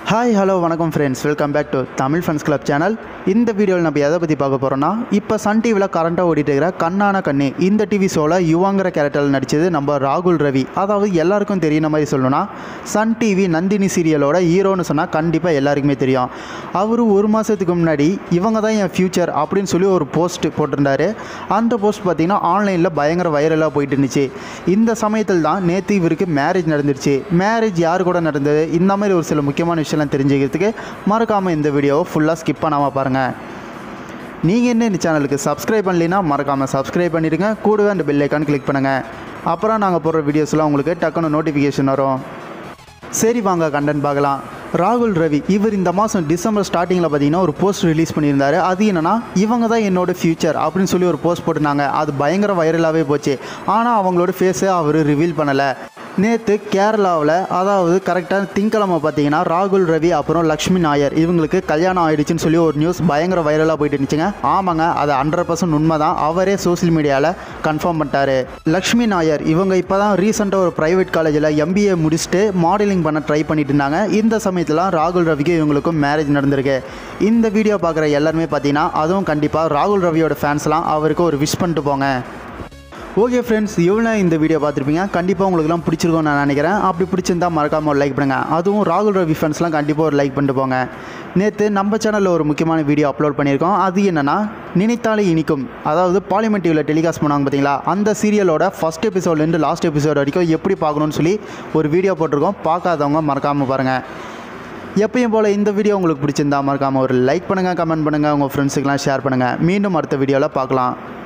hi hello வணக்கம் friends welcome back to Tamil fans club channel இந்த வீடியோவில் நம்ம எதை பற்றி பார்க்க போகிறோம்னா இப்போ சன் டிவியில் கரண்ட்டாக ஓடிட்டு இருக்கிற கண்ணான கண்ணு இந்த டிவி ஷோவில் யுவாங்கிற கேரக்டரில் நடித்தது நம்ம ராகுல் ரவி அதாவது எல்லாருக்கும் தெரியுற மாதிரி சொல்லணும்னா சன் டிவி நந்தினி சீரியலோட ஹீரோன்னு சொன்னால் கண்டிப்பாக எல்லாருக்குமே தெரியும் அவர் ஒரு மாதத்துக்கு முன்னாடி இவங்க தான் என் ஃப்யூச்சர் அப்படின்னு சொல்லி ஒரு போஸ்ட் போட்டிருந்தாரு அந்த போஸ்ட் பார்த்தீங்கன்னா ஆன்லைனில் பயங்கர வைரலாக போயிட்டு இருந்துச்சு இந்த சமயத்தில் தான் நேற்று இவருக்கு மேரேஜ் நடந்துருச்சு மேரேஜ் யார் கூட நடந்தது இந்த மாதிரி ஒரு சில முக்கியமான விஷயம்லாம் தெரிஞ்சுக்கிறதுக்கு மறக்காமல் இந்த வீடியோவை ஃபுல்லாக ஸ்கிப் பண்ணாமல் பாருங்கள் நீங்கள் என்ன இந்த சேனலுக்கு சப்ஸ்கிரைப் பண்ணலைன்னா மறக்காமல் சப்ஸ்கிரைப் பண்ணிடுங்க கூடவே அந்த பெல் ஐக்கான் கிளிக் பண்ணுங்கள் அப்புறம் நாங்கள் போடுற வீடியோஸ்லாம் உங்களுக்கு டக்குன்னு நோட்டிஃபிகேஷன் வரும் சரி வாங்க கண்டென்ட் பார்க்கலாம் ராகுல் ரவி இவர் இந்த மாதம் டிசம்பர் ஸ்டார்டிங்கில் பார்த்தீங்கன்னா ஒரு போஸ்ட் ரிலீஸ் பண்ணியிருந்தாரு அது என்னன்னா இவங்க தான் என்னோட ஃப்யூச்சர் அப்படின்னு சொல்லி ஒரு போஸ்ட் போட்டிருந்தாங்க அது பயங்கர வைரலாகவே போச்சு ஆனால் அவங்களோட ஃபேஸை அவர் ரிவீல் பண்ணலை நேற்று கேரளாவில் அதாவது கரெக்டாக திங்கக்கிழமை பார்த்தீங்கன்னா ராகுல் ரவி அப்புறம் லக்ஷ்மி நாயர் இவங்களுக்கு கல்யாணம் ஆயிடுச்சுன்னு சொல்லி ஒரு நியூஸ் பயங்கர வைரலாக போயிட்டு இருந்துச்சுங்க ஆமாங்க அது ஹண்ட்ரட் பர்சன்ட் உண்மை தான் அவரே சோஷியல் மீடியாவில் கன்ஃபார்ம் பண்ணிட்டாரு லக்ஷ்மி நாயர் இவங்க இப்போ தான் ரீசெண்டாக ஒரு ப்ரைவேட் காலேஜில் எம்பிஏ முடிச்சுட்டு மாடலிங் பண்ண ட்ரை பண்ணிட்டு இருந்தாங்க இந்த சமயத்தில் ராகுல் ரவிக்கு இவங்களுக்கும் மேரேஜ் நடந்திருக்கு இந்த வீடியோ பார்க்குற எல்லாருமே பார்த்தீங்கன்னா அதுவும் கண்டிப்பாக ராகுல் ரவியோட ஃபேன்ஸ்லாம் அவருக்கு ஒரு விஷ் பண்ணிட்டு போங்க ஓகே ஃப்ரெண்ட்ஸ் இவ்வளோ இந்த வீடியோ பார்த்துருப்பீங்க கண்டிப்பாக உங்களுக்குலாம் பிடிச்சிருக்கும்னு நான் நினைக்கிறேன் அப்படி பிடிச்சிருந்தா மறக்காமல் ஒரு லைக் பண்ணுங்கள் அதுவும் ராகுல் ரவி ஃபேன்ஸ்லாம் கண்டிப்பாக ஒரு லைக் பண்ணிட்டு போங்க நேற்று நம்ம சேனலில் ஒரு முக்கியமான வீடியோ அப்லோட் பண்ணியிருக்கோம் அது என்னென்னா நினைத்தாலே இனிக்கும் அதாவது பார்லிமெண்ட் டிவியில் டெலிகாஸ்ட் பண்ணாங்க பார்த்தீங்களா அந்த சீரியலோட ஃபஸ்ட் எபிசோட்லேருந்து லாஸ்ட் எபிசோட் வரைக்கும் எப்படி பார்க்கணும்னு சொல்லி ஒரு வீடியோ போட்டிருக்கோம் பார்க்காதவங்க மறக்காமல் பாருங்கள் எப்பயும் போல் இந்த வீடியோ உங்களுக்கு பிடிச்சிருந்தா மறக்காமல் ஒரு லைக் பண்ணுங்கள் கமெண்ட் பண்ணுங்கள் உங்கள் ஃப்ரெண்ட்ஸுக்கெலாம் ஷேர் பண்ணுங்கள் மீண்டும் அடுத்த வீடியோவில் பார்க்கலாம்